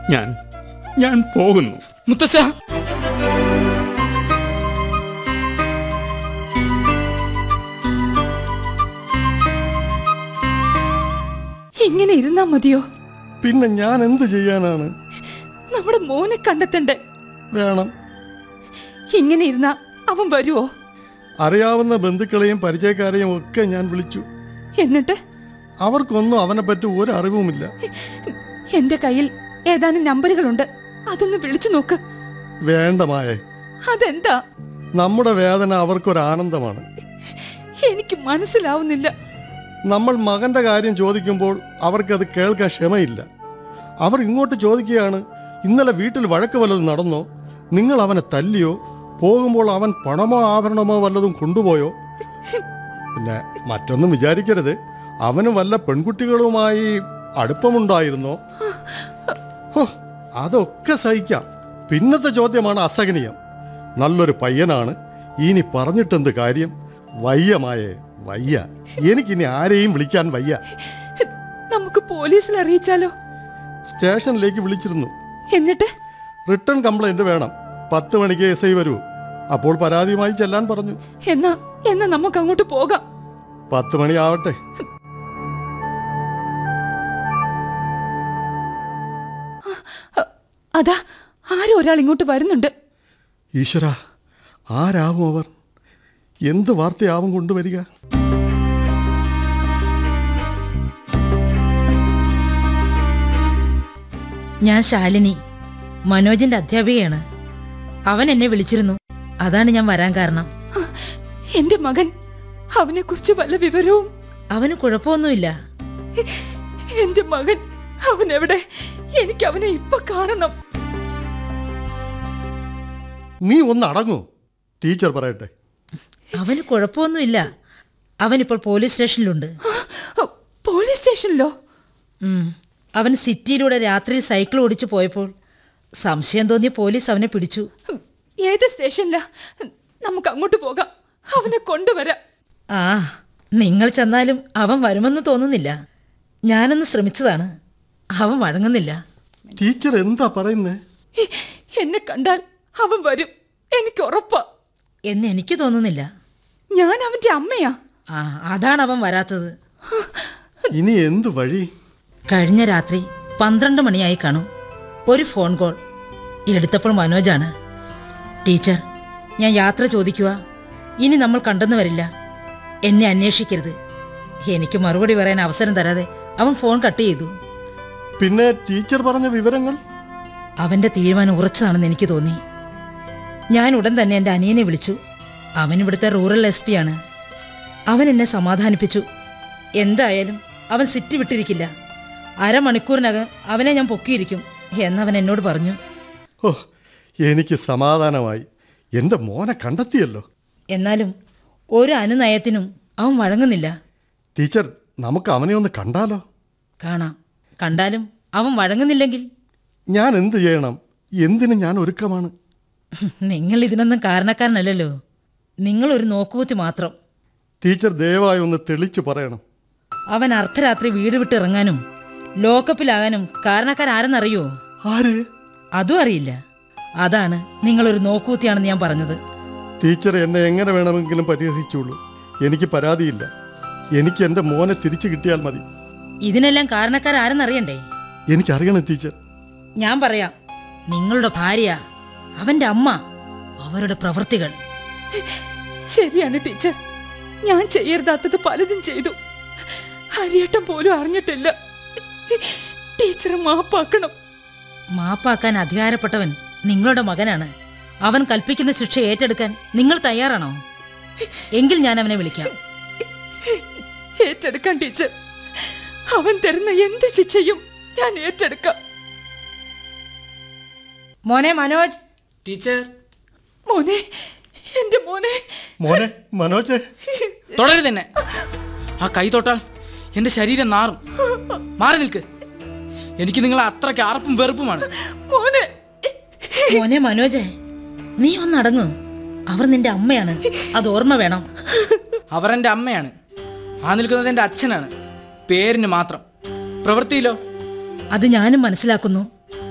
ഞാൻ ഞാൻ പോകുന്നു മുത്തച്ഛ ഇങ്ങനെ ഇരുന്നാ മതിയോ പിന്നെ ഞാൻ എന്ത് ചെയ്യാനാണ് നമ്മുടെ മോനെ കണ്ടെത്തണ്ടേ വേണം ഇങ്ങനെ ഇരുന്നാ അവൻ വരുവോ അറിയാവുന്ന ബന്ധുക്കളെയും പരിചയക്കാരെയും ഒക്കെ ഞാൻ വിളിച്ചു എന്നിട്ട് അവർക്കൊന്നും അവനെ പറ്റി ഒരു അറിവുമില്ല എന്റെ കയ്യിൽ ഏതാനും നമ്പറുകളുണ്ട് അതൊന്ന് വിളിച്ചു നോക്ക് വേണ്ട മായേ അതെന്താ നമ്മുടെ വേദന അവർക്കൊരാനന്ദമാണ് എനിക്ക് മനസ്സിലാവുന്നില്ല നമ്മൾ മകന്റെ കാര്യം ചോദിക്കുമ്പോൾ അവർക്കത് കേൾക്കാൻ ക്ഷമയില്ല അവർ ഇങ്ങോട്ട് ചോദിക്കുകയാണ് ഇന്നലെ വീട്ടിൽ വഴക്ക് വല്ലതും നടന്നോ നിങ്ങൾ അവനെ തല്ലിയോ പോകുമ്പോൾ അവൻ പണമോ ആഭരണമോ വല്ലതും കൊണ്ടുപോയോ പിന്നെ മറ്റൊന്നും വിചാരിക്കരുത് അവന് വല്ല പെൺകുട്ടികളുമായി അടുപ്പമുണ്ടായിരുന്നോ ഹോ, അതൊക്കെ സഹിക്കാം പിന്നത്തെ ചോദ്യമാണ് അസഹനീയം നല്ലൊരു പയ്യനാണ് ഇനി പറഞ്ഞിട്ടെന്ത് കാര്യം വയ്യമായേ വയ്യ എനിക്കിനി ആരെയും വിളിക്കാൻ വയ്യ നമുക്ക് പോലീസിൽ അറിയിച്ചാലോ സ്റ്റേഷനിലേക്ക് വിളിച്ചിരുന്നു എന്നിട്ട് റിട്ടേൺ കംപ്ലൈന്റ് വേണം പത്ത് മണിക്ക് എസ് ഐ വരൂ അപ്പോൾ പരാതിയുമായി ചെല്ലാൻ പറഞ്ഞു എന്നാ എന്നാ നമുക്ക് അങ്ങോട്ട് പോകാം പത്ത് മണിയാവട്ടെ അ- അതാ ആരോ ഒരാൾ ഇങ്ങോട്ട് വരുന്നുണ്ട് ഈശ്വര ആരാവും അവർ എന്ത് വാർത്തയാവും കൊണ്ടുവരിക ഞാൻ ശാലിനി മനോജിന്റെ അധ്യാപികയാണ് അവൻ എന്നെ വിളിച്ചിരുന്നു അതാണ് ഞാൻ വരാൻ കാരണം എന്റെ മകൻ അവനെ കുറിച്ച് വല്ല വിവരവും അവന് കുഴപ്പമൊന്നുമില്ല എന്റെ മകൻ അവൻ എവിടെ എനിക്ക് അവനെ ഇപ്പൊ കാണണം നീ ഒന്ന് അടങ്ങൂ ടീച്ചർ പറയട്ടെ അവന് കുഴപ്പമൊന്നുമില്ല അവനിപ്പോൾ പോലീസ് സ്റ്റേഷനിലുണ്ട് പോലീസ് സ്റ്റേഷനിലോ ഉം. അവൻ സിറ്റിയിലൂടെ രാത്രിയിൽ സൈക്കിൾ ഓടിച്ചു പോയപ്പോൾ സംശയം തോന്നിയ പോലീസ് അവനെ പിടിച്ചു ഏത് സ്റ്റേഷനിലാ നമുക്ക് അങ്ങോട്ട് പോകാം അവനെ കൊണ്ടുവരാം ആ നിങ്ങൾ ചെന്നാലും അവൻ വരുമെന്ന് തോന്നുന്നില്ല ഞാനൊന്ന് ശ്രമിച്ചതാണ് അവൻ വഴങ്ങുന്നില്ല ടീച്ചർ എന്താ പറയുന്നേ എന്നെ കണ്ടാൽ അവൻ വരും എനിക്ക് ഉറപ്പാ എന്ന് എനിക്ക് തോന്നുന്നില്ല ഞാൻ അവന്റെ അമ്മയാ ആ അതാണ് അവൻ വരാത്തത് ഇനി എന്തു വഴി കഴിഞ്ഞ രാത്രി പന്ത്രണ്ട് മണിയായി കാണും ഒരു ഫോൺ കോൾ എടുത്തപ്പോൾ മനോജാണ് ടീച്ചർ ഞാൻ യാത്ര ചോദിക്കുക ഇനി നമ്മൾ കണ്ടെന്ന് വരില്ല എന്നെ അന്വേഷിക്കരുത് എനിക്ക് മറുപടി പറയാൻ അവസരം തരാതെ അവൻ ഫോൺ കട്ട് ചെയ്തു പിന്നെ ടീച്ചർ പറഞ്ഞ വിവരങ്ങൾ അവന്റെ തീരുമാനം ഉറച്ചതാണെന്ന് എനിക്ക് തോന്നി ഞാൻ ഉടൻ തന്നെ എൻ്റെ അനിയനെ വിളിച്ചു അവൻ ഇവിടുത്തെ റൂറൽ എസ് പി ആണ് അവൻ എന്നെ സമാധാനിപ്പിച്ചു എന്തായാലും അവൻ സിറ്റി വിട്ടിരിക്കില്ല അരമണിക്കൂറിനകം അവനെ ഞാൻ പൊക്കിയിരിക്കും എന്നവൻ എന്നോട് പറഞ്ഞു ഓ എനിക്ക് സമാധാനമായി എൻ്റെ മോനെ കണ്ടെത്തിയല്ലോ എന്നാലും ഒരു അനുനയത്തിനും അവൻ വഴങ്ങുന്നില്ല ടീച്ചർ നമുക്ക് അവനെ ഒന്ന് കണ്ടാലോ കാണാം കണ്ടാലും അവൻ വഴങ്ങുന്നില്ലെങ്കിൽ ഞാൻ എന്ത് ചെയ്യണം എന്തിനും ഞാൻ ഒരുക്കമാണ് നിങ്ങൾ ഇതിനൊന്നും കാരണക്കാരനല്ലല്ലോ നിങ്ങൾ ഒരു നോക്കുകുത്തി മാത്രം ടീച്ചർ ദയവായി ഒന്ന് തെളിച്ചു പറയണം അവൻ അർദ്ധരാത്രി വീട് വിട്ട് ഇറങ്ങാനും ലോക്കപ്പിലാകാനും കാരണക്കാരാരെന്നറിയോ ആര് അതും അറിയില്ല അതാണ് നിങ്ങളൊരു നോക്കൂത്തിയാണെന്ന് ഞാൻ പറഞ്ഞത് ടീച്ചർ എന്നെ എങ്ങനെ വേണമെങ്കിലും പരിഹസിച്ചുള്ളൂ എനിക്ക് പരാതിയില്ല എനിക്ക് എൻ്റെ മോനെ തിരിച്ചു കിട്ടിയാൽ മതി ഇതിനെല്ലാം കാരണക്കാരാരെന്നറിയണ്ടേ എനിക്കറിയണം ടീച്ചർ ഞാൻ പറയാം നിങ്ങളുടെ ഭാര്യ അവന്റെ അമ്മ അവരുടെ പ്രവൃത്തികൾ ശരിയാണ് ടീച്ചർ ഞാൻ ചെയ്യരുതാത്തത് പലതും ചെയ്തു ഹരിയേട്ടൻ പോലും അറിഞ്ഞിട്ടില്ല ടീച്ചർ മാപ്പാക്കണം മാപ്പാക്കാൻ അധികാരപ്പെട്ടവൻ നിങ്ങളുടെ മകനാണ് അവൻ കൽപ്പിക്കുന്ന ശിക്ഷ ഏറ്റെടുക്കാൻ നിങ്ങൾ തയ്യാറാണോ എങ്കിൽ ഞാൻ അവനെ വിളിക്കാം ഏറ്റെടുക്കാൻ ടീച്ചർ അവൻ തരുന്ന എന്ത് ശിക്ഷയും ഞാൻ ഏറ്റെടുക്കാം മോനെ മനോജ് ടീച്ചർ മോനെ എന്റെ മോനെ മോനെ മനോജ് തുടരുത് തന്നെ ആ കൈ തൊട്ടാൽ എന്റെ ശരീരം നാറും മാറി നിൽക്ക് എനിക്ക് നിങ്ങളെ അത്രയ്ക്ക് അറപ്പും വെറുപ്പുമാണ് മോനെ മോനെ മനോജ് നീ ഒന്നടങ്ങ് അവർ നിന്റെ അമ്മയാണ് അത് ഓർമ്മ വേണം അവർ എൻ്റെ അമ്മയാണ് ആ നിൽക്കുന്നത് എൻ്റെ അച്ഛനാണ് പേരിന് മാത്രം പ്രവൃത്തിയിലോ അത് ഞാനും മനസ്സിലാക്കുന്നു